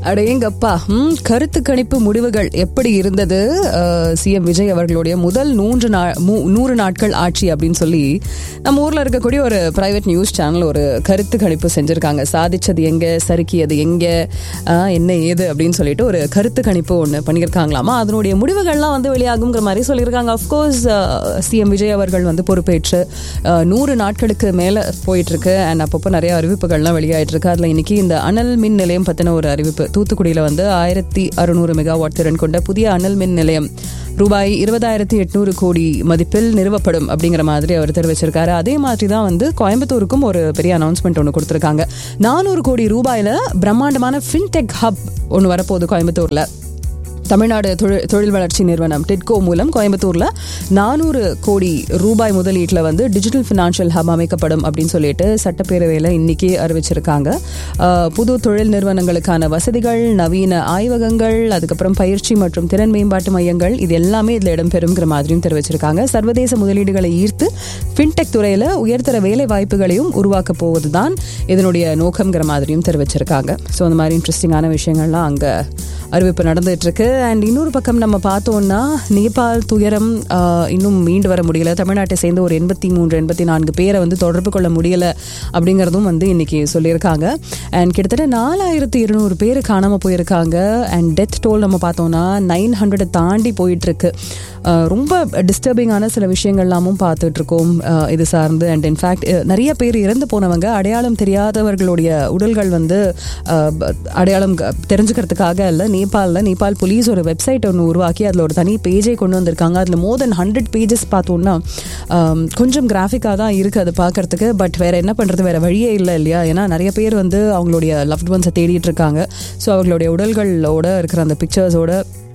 அடேங்கப்பா ம், கருத்து கணிப்பு முடிவுகள் எப்படி இருந்தது சிஎம் விஜய் அவர்களுடைய முதல் நூன்று நா மூ- நூறு நாட்கள் ஆட்சி அப்படின்னு சொல்லி நம்ம ஊர்ல இருக்கக்கூடிய ஒரு பிரைவேட் நியூஸ் சேனல் ஒரு கருத்து கணிப்பு செஞ்சிருக்காங்க சாதிச்சது எங்க சறுக்கியது எங்க ஆ, என்ன ஏது அப்படின்னு சொல்லிட்டு ஒரு கருத்து கணிப்பு ஒன்று பண்ணியிருக்காங்களாமா அதனுடைய முடிவுகள்லாம் வந்து வெளியாகுங்கிற மாதிரி சொல்லியிருக்காங்க அஃப்கோர்ஸ் சிஎம் விஜய் அவர்கள் வந்து பொறுப்பேற்று ஆ, நூறு நாட்களுக்கு மேலே போயிட்டு இருக்கு அண்ட் அப்பப்போ நிறைய அறிவிப்புகள்லாம் வெளியாயிட்டு இருக்கு அதில் இன்னைக்கு இந்த அனல் மின் நிலையம் பற்றின ஒரு அறிவிப்பு தூத்துக்குடியில் வந்து ஆயிரத்தி அறுநூறு மெகாவாட் திறன் கொண்ட புதிய அனல் மின் நிலையம் ரூபாய் இருபதாயிரத்தி எட்நூறு கோடி மதிப்பில் நிறுவப்படும் அப்படிங்கிற மாதிரி அவர் தெரிவிச்சிருக்காரு அதே மாதிரி தான் வந்து கோயம்புத்தூருக்கும் ஒரு பெரிய அனௌன்ஸ்மெண்ட் ஒன்று கொடுத்துருக்காங்க நானூறு கோடி ரூபாயில பிரம்மாண்டமான ஃபின்டெக் ஹப் ஒன்று வரப்போகுது கோயம்புத்தூர்ல தமிழ்நாடு தொழில் தொழில் வளர்ச்சி நிறுவனம் டிட்கோ மூலம் கோயம்புத்தூர்ல நானூறு கோடி ரூபாய் முதலீட்டில் வந்து டிஜிட்டல் ஃபினான்ஷியல் ஹப் அமைக்கப்படும் அப்படின்னு சொல்லிட்டு சட்டப்பேரவையில் இன்னைக்கு அறிவிச்சிருக்காங்க அஹ், புது தொழில் நிறுவனங்களுக்கான வசதிகள் நவீன ஆய்வகங்கள் அதுக்கப்புறம் பயிற்சி மற்றும் திறன் மேம்பாட்டு மையங்கள் இது எல்லாமே இதில் இடம்பெறுங்கிற மாதிரியும் தெரிவிச்சிருக்காங்க சர்வதேச முதலீடுகளை ஈர்த்து ஃபின்டெக் துறையில் உயர்தர வேலை வாய்ப்புகளையும் உருவாக்க போவதுதான் இதனுடைய நோக்கம்ங்கிற மாதிரியும் தெரிவிச்சிருக்காங்க ஸோ அந்த மாதிரி இன்ட்ரெஸ்டிங்கான விஷயங்கள்லாம் அங்கே அறிவிப்பு நடந்துட்டு இருக்கு அண்ட் இன்னொரு பக்கம் நம்ம பார்த்தோம்னா நேபாள் துயரம் ஆஹ், இன்னும் மீண்டு வர முடியல தமிழ்நாட்டை சேர்ந்த ஒரு எண்பத்தி மூன்று எண்பத்தி நான்கு பேரை வந்து தொடர்பு கொள்ள முடியல அப்படிங்கிறதும் வந்து இன்னைக்கு சொல்லியிருக்காங்க அண்ட் கிட்டத்தட்ட நாலாயிரத்தி இருநூறு பேர் காணாம போயிருக்காங்க அண்ட் டெத் டோல் நம்ம பார்த்தோம்னா நைன் ஹண்ட்ரட் தாண்டி போயிட்டு இருக்கு ஆஹ், ரொம்ப டிஸ்டர்பிங்கான சில விஷயங்கள்லாமும் பார்த்துட்டு இருக்கோம் ஆஹ், இது சார்ந்து அண்ட் இன்ஃபேக்ட் நிறைய பேர் இறந்து போனவங்க அடையாளம் தெரியாதவர்களுடைய உடல்கள் வந்து ஆஹ், ப- அடையாளம் க- தெரிஞ்சுக்கிறதுக்காக இல்லை நேபாளில் நேபாள் போலீஸ் ஒரு வெப்சைட் ஒன்று உருவாக்கி அதில் ஒரு தனி பேஜே கொண்டு வந்திருக்காங்க அதில் மோர் தென் ஹண்ட்ரட் பேஜஸ் பார்த்தோம்னா ஆம், கொஞ்சம் கிராஃபிக்காக தான் இருக்குது அது பார்க்கறதுக்கு பட் வேற என்ன பண்ணுறது வேற வழியே இல்லை இல்லையா ஏன்னா நிறைய பேர் வந்து அவங்களுடைய லவ்ட் ஒன்ஸை தேடிட்டு இருக்காங்க ஸோ அவங்களுடைய உடல்களோட இருக்கிற அந்த பிக்சர்ஸோட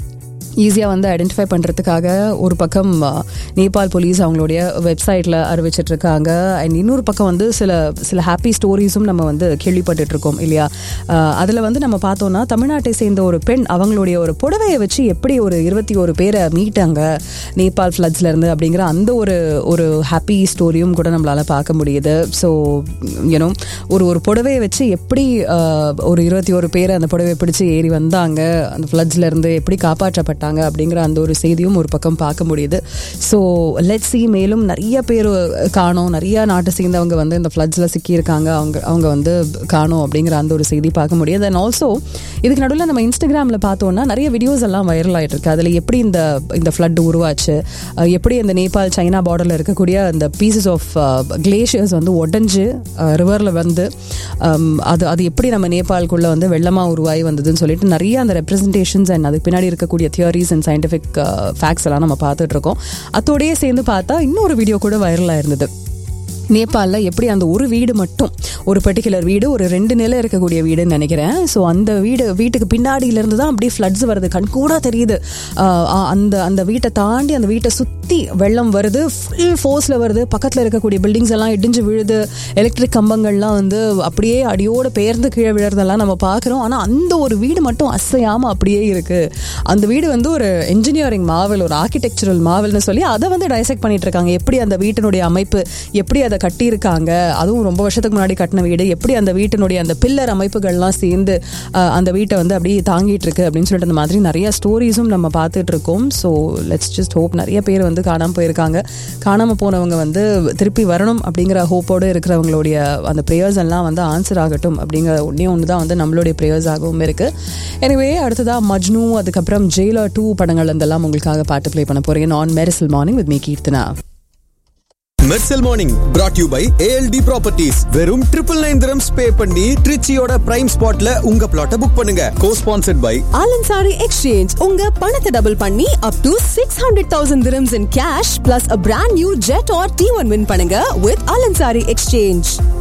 ஈஸியாக வந்து ஐடென்டிஃபை பண்ணுறதுக்காக ஒரு பக்கம் ஆ, நேபாள் போலீஸ் அவங்களுடைய வெப்சைட்டில் அறிவிச்சிட்டு இருக்காங்க அண்ட் இன்னொரு பக்கம் வந்து சில சில ஹாப்பி ஸ்டோரிஸும் நம்ம வந்து கேள்விப்பட்டுட்டு இருக்கோம் இல்லையா அதில் வந்து நம்ம பார்த்தோம்னா தமிழ்நாட்டை சேர்ந்த ஒரு பெண் அவங்களுடைய ஒரு புடவையை வச்சு எப்படி ஒரு இருபத்தி ஒரு பேரை மீட்டாங்க நேபாள் ஃப்ளட்ஸ்ல இருந்து அப்படிங்கிற அந்த ஒரு ஒரு ஹாப்பி ஸ்டோரியும் கூட நம்மளால பார்க்க முடியுது ஸோ யூனோ ஒரு ஒரு புடவையை வச்சு எப்படி ஆ, ஒரு இருபத்தி ஒரு பேர் அந்த புடவையை பிடிச்சு ஏறி வந்தாங்க அந்த ஃப்ளட்ஸ்ல இருந்து எப்படி காப்பாற்றப்பட்டாங்க அப்படிங்கிற அந்த ஒரு செய்தியும் ஒரு பக்கம் பார்க்க முடியுது ஸோ லெட் சி மேலும் நிறைய பேர் காணோம் நிறைய நாட்டை சேர்ந்தவங்க வந்து இந்த ஃப்ளட்ஸில் சிக்கியிருக்காங்க அவங்க அவங்க வந்து காணோம் அப்படிங்கிற அந்த ஒரு செய்தி பார்க்க முடியுது அண்ட் ஆல்சோ இதுக்கு நடுவில் நம்ம இன்ஸ்டாகிராமில் பார்த்தோம்னா நிறைய வீடியோஸ் எல்லாம் வைரல் ஆயிட்டு இருக்கு அதில் எப்படி இந்த இந்த ஃப்ளட் உருவாச்சு அஹ் எப்படி இந்த நேபாள் சைனா பார்டரில் இருக்கக்கூடிய அந்த பீசஸ் ஆஃப் கிளேஷியர்ஸ் வந்து உடஞ்சு ரிவரில் வந்து um, அது அது எப்படி நம்ம நேபாளுக்குள்ள வந்து வெள்ளமாக உருவாகி வந்ததுன்னு சொல்லிட்டு நிறைய அந்த ரெப்ரஸன்டேஷன்ஸ் அண்ட் அதுக்கு பின்னாடி இருக்கக்கூடிய தியரிஸ் அண்ட் சயின்டிஃபிக் ஃபேக்ட்ஸ் எல்லாம் நம்ம பார்த்துட்டு இருக்கோம் அதோடயே சேர்ந்து பார்த்தா இன்னொரு வீடியோ கூட வைரலாக இருந்தது நேபாளில் எப்படி அந்த ஒரு வீடு மட்டும் ஒரு பர்டிகுலர் வீடு ஒரு ரெண்டு நிலை இருக்கக்கூடிய வீடுன்னு நினைக்கிறேன் ஸோ அந்த வீடு வீட்டுக்கு பின்னாடியிலேருந்து தான் அப்படியே ஃப்ளட்ஸ் வருது கண்கூடா தெரியுது ஆஹ் ஆஹ் அந்த அந்த வீட்டை தாண்டி அந்த வீட்டை சுற்றி வெள்ளம் வருது ஃபுல் ஃபோர்ஸில் வருது பக்கத்தில் இருக்கக்கூடிய பில்டிங்ஸ் எல்லாம் இடிஞ்சு விழுது எலக்ட்ரிக் கம்பங்கள்லாம் வந்து அப்படியே அடியோட பெயர்ந்து கீழே விழுறதெல்லாம் நம்ம பார்க்குறோம் ஆனால் அந்த ஒரு வீடு மட்டும் அசையாமல் அப்படியே இருக்குது அந்த வீடு வந்து ஒரு இன்ஜினியரிங் மாவல் ஒரு ஆர்கிடெக்சரல் மாவல்னு சொல்லி அதை வந்து டைசெக்ட் பண்ணிட்டு இருக்காங்க எப்படி அந்த வீட்டினுடைய அமைப்பு எப்படி அதை கட்டியிருக்காங்க அதுவும் ரொம்ப வருஷத்துக்கு முன்னாடி கட்டின வீடு எப்படி அந்த வீட்டினுடைய அந்த பில்லர் அமைப்புகள்லாம் சேர்ந்து அஹ், அந்த வீட்டை வந்து அப்படியே தாங்கிட்டு இருக்கு அப்படின்னு சொல்லிட்டு அந்த மாதிரி நிறைய ஸ்டோரிஸும் நம்ம பார்த்துட்டு இருக்கோம் ஸோ லெட்ஸ் ஜஸ்ட் ஹோப் நிறைய பேர் வந்து காணாமல் போயிருக்காங்க காணாமல் போனவங்க வந்து திருப்பி வரணும் அப்படிங்கிற ஹோப்போடு இருக்கிறவங்களுடைய அந்த ப்ரேயர்ஸ் எல்லாம் வந்து ஆன்சர் ஆகட்டும் அப்படிங்கிற ஒன்றே ஒன்று தான் வந்து நம்மளுடைய ப்ரேயர்ஸ் ஆகவும் இருக்கு எனிவே அடுத்ததா மஜ்னு அதுக்கப்புறம் ஜெயிலர் டூ படங்கள் இதெல்லாம் உங்களுக்காக பாட்டு ப்ளே பண்ண போறேன் நான் Mersal morning with me Keerthana Mersal morning brought you by ALT properties வெறும் ட்ரிபிள் நைன் திரம்ஸ் பே பண்ணி ட்ரிச்சியோட பிரைம் ஸ்பாட்ல உங்க பிளாட்டை புக் பண்ணுங்க co sponsored by Al Ansari exchange உங்க பணத்தை டபுள் பண்ணி up to six hundred thousand dirhams in cash plus a brand new Jetour T one win பண்ணுங்க வித் ஆலன்சாரி எக்ஸ்சேஞ்ச்